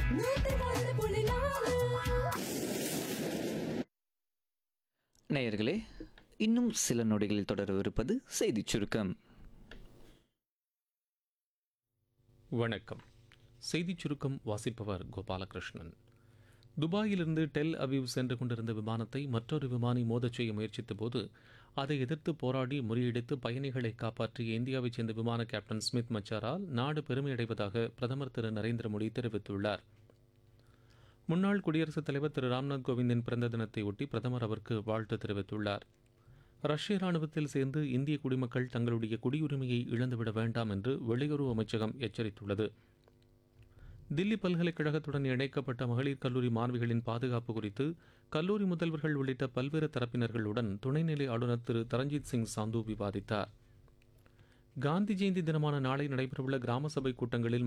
நூத்தி ஒன்று புள்ளி நாலு நேயர்களே இன்னும் சில நொடிகளில் தொடரவிருப்பது செய்திச் சுருக்கம் வணக்கம் செய்திச் சுருக்கம் வாசிப்பவர் கோபாலகிருஷ்ணன் துபாயிலிருந்து டெல் அவிவ் சென்று கொண்டிருந்த விமானத்தை மற்றொரு விமானி மோதச் செய்ய முயற்சித்த போது அதை எதிர்த்து போராடி முறியடித்து பயணிகளை காப்பாற்றிய இந்தியாவைச் சேர்ந்த விமான கேப்டன் ஸ்மித் மச்சாரால் நாடு பெருமையடைவதாக பிரதமர் திரு நரேந்திர மோடி தெரிவித்துள்ளார் முன்னாள் குடியரசுத் தலைவர் திரு ராம்நாத் கோவிந்தின் பிறந்த தினத்தை ஒட்டி பிரதமர் அவருக்கு வாழ்த்து தெரிவித்துள்ளார் ரஷ்ய ராணுவத்தில் சேர்ந்து இந்திய குடிமக்கள் தங்களுடைய குடியுரிமையை இழந்துவிட வேண்டாம் என்று வெளியுறவு அமைச்சகம் எச்சரித்துள்ளது தில்லி பல்கலைக்கழகத்துடன் இணைக்கப்பட்ட மகளிர் கல்லூரி மாணவிகளின் பாதுகாப்பு குறித்து கல்லூரி முதல்வர்கள் உள்ளிட்ட பல்வேறு தரப்பினர்களுடன் துணைநிலை ஆளுநர் திரு தரஞ்சித் சிங் சாந்து விவாதித்தார் காந்தி ஜெயந்தி தினமான நாளை நடைபெறவுள்ள கிராம சபை கூட்டங்களில்